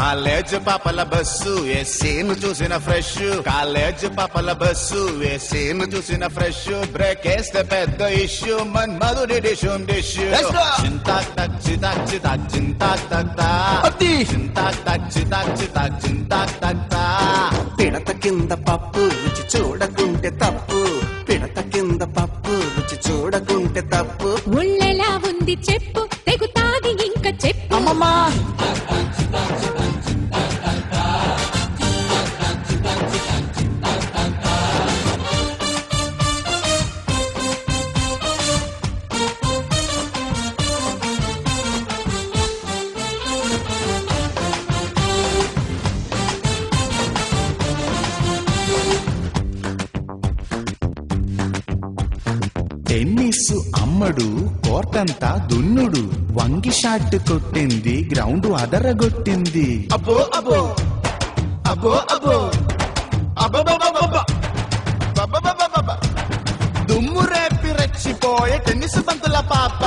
College పాపల bus ఏ scene చూసిన ఫ్రెష్ కాలేజ్ పాపల బస్సు ఏ సీన్ చూసిన ఫ్రెష్ బ్రేక్ వేస్తే పెద్ద ఇష్యూ మన్ మధుడి డిషుం డిష్ Let's go. చింతాక్ తక్ చితాక్ చితాక్ చింతాక్ తక్ తా అద్ది. చింతాక్ తక్ చితాక్ చితాక్ చింతాక్ తక్ తా పిడత కింద పప్పు రుచి చూడకుంటే తప్పు పిడత కింద పప్పు రుచి చూడకుంటే తప్పు ఒళ్ళెలా ఉంది చెప్పు తెగు తాగి ఇంక చెప్పు అమ్మమ్మా టెన్నిస్ అమ్మడు కోర్టంతా దున్నుడు వంగి షాట్ కొట్టింది గ్రౌండ్ అదరగొట్టింది అబ్బో అబ్బో అబ్బో అబ్బో అబ్బబ్బబ్బబ్బబ్బ. బబ్బబ్బబ్బబ్బ. దుమ్ము రేపి రెచ్చిపోయే టెన్నిస్ బంతుల పాప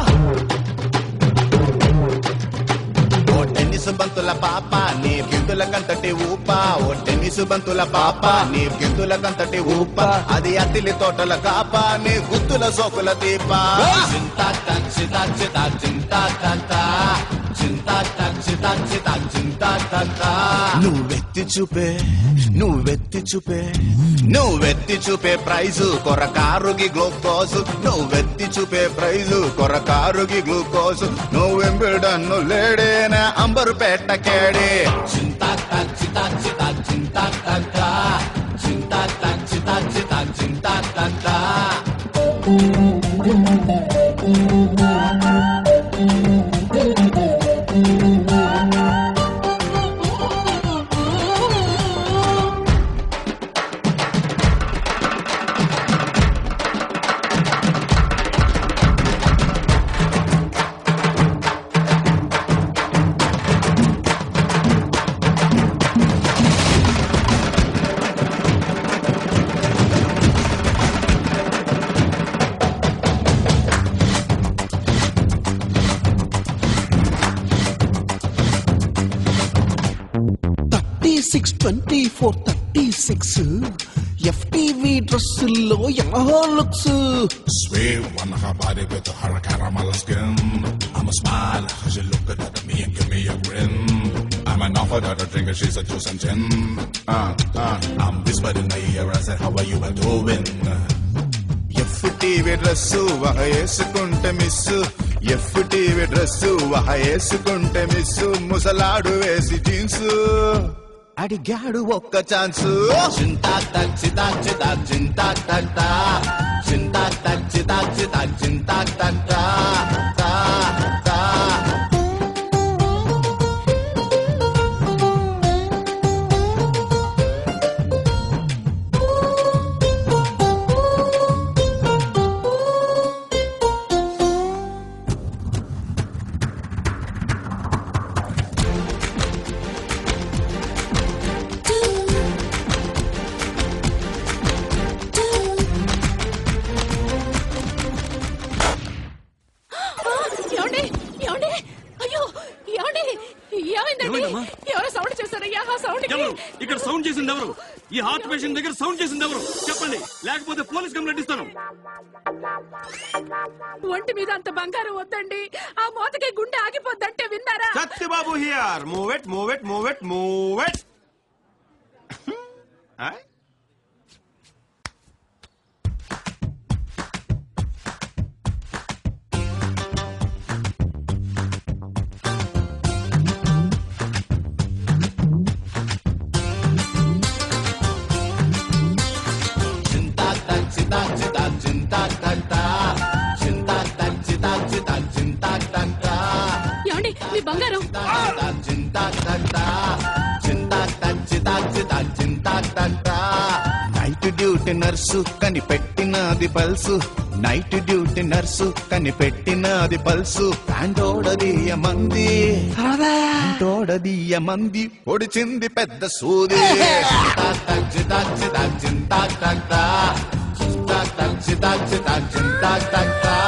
ఓ టెన్నిస్ బంతుల పాప నీ బిందుల కంతటి ఊప ఓ టెన్నిస్ బంతుల పాప నీ బిందుల కంతటి ఊప అది అతిలి తోటల కాప నీ గుత్తుల సోకుల దీప చింతా టక్ చితా చితా చింతా టక్ చింతా టక్ చితా చితా చింతా టక్ నువ్వెత్తి చూపే నువ్వెత్తి చూపే నువ్వెత్తి చూపే ప్రైజు కొరకారుగి గ్లూకోజ్ నువ్వెత్తి చూపే ప్రైజు కొరకారుగి గ్లూకోజ్ నువ్వెంబిడన్ను లేడేన అంబరు పెట్ట కేడే చింతా టక్ చితా చితా చింతా టక్ చింతా టక్ చితా చితా చింతా టక్ thirty six twenty four thirty six FTV డ్రెస్సుల్లో యమహో looks Sweet one her body with her caramel skin. I'm a smile, she look at me and give me a grin. I'm an offer that a drink, she's a juice and gin. Uh, uh, I'm whispering in the ear, I said, how are you doing? F TV dress వహ వేసుకుంటే miss F TV dress వహ వేసుకుంటే miss ముసలాడు వేసి jeans అడిగాడు ఒక్క chance చింతా టక్ చితా చితా చింతా టక్ టా చింతా టక్ చితా చితా చింతా టక్ టా టా టా ఏమండి ఏమండి అయ్యో ఏమండి ఏమైందండి ఏమైందమ్మా? ఎవరో సౌండ్ చేశారయ్యా ఆ సౌండ్ ఎవరు ఇక్కడ సౌండ్ చేసింది ఎవరు ఈ హార్ట్ పేషెంట్ దగ్గర సౌండ్ చేసింది ఎవరు చెప్పండి లేకపోతే పోలీస్ కంప్లైంట్ ఇస్తాను ఒంటి మీద అంత బంగారం వద్దండి ఆ మోతకి గుండె ఆగిపోద్దంటే విన్నారా Satyababu here move it move it move it move it చింతా టక్ చితా చితా చింతా టక్ టా చింతా టక్ చితా చితా చింతా టక్ టా ఏమండి మీ బంగారం చింతా టక్ టా చింతా టక్ చితా చితా చింతా టక్ టా నైట్ డ్యూటీ నర్సు కనిపెట్టినది పల్సు నైట్ డ్యూటీ నర్సు కనిపెట్టినది పల్సు ప్యాంటోడదీయ మంది ప్యాంటోడదీయ మంది పొడిచింది పెద్ద సూది చింతా టక్ చితా చితా చింతా టక్ టా చింతా టక్ చితా చితా చింతా టక్ టా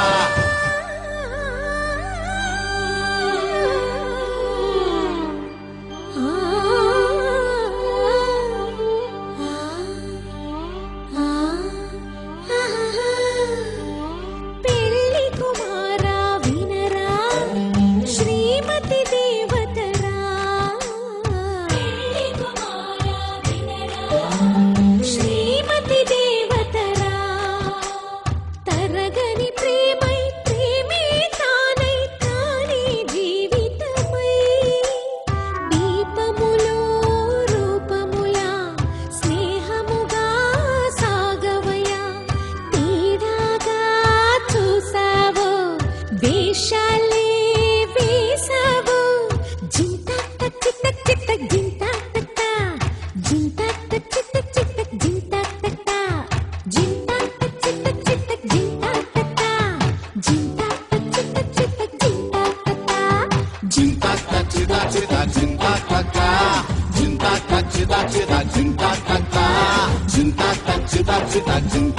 వేషాలే వేసావు జింత చిత్త చిత్త జింత తత్త జింత చిత్త చిత్త జింత తత్త జింత చిత్త చిత్త జింత తత్త జింత చిత్త చిత్త జింత తత్త చింతా చిదా చిదా చింతా కక్క చింతా చిదా చిదా చింతా కక్క చింతా చిదా చిదా చింతా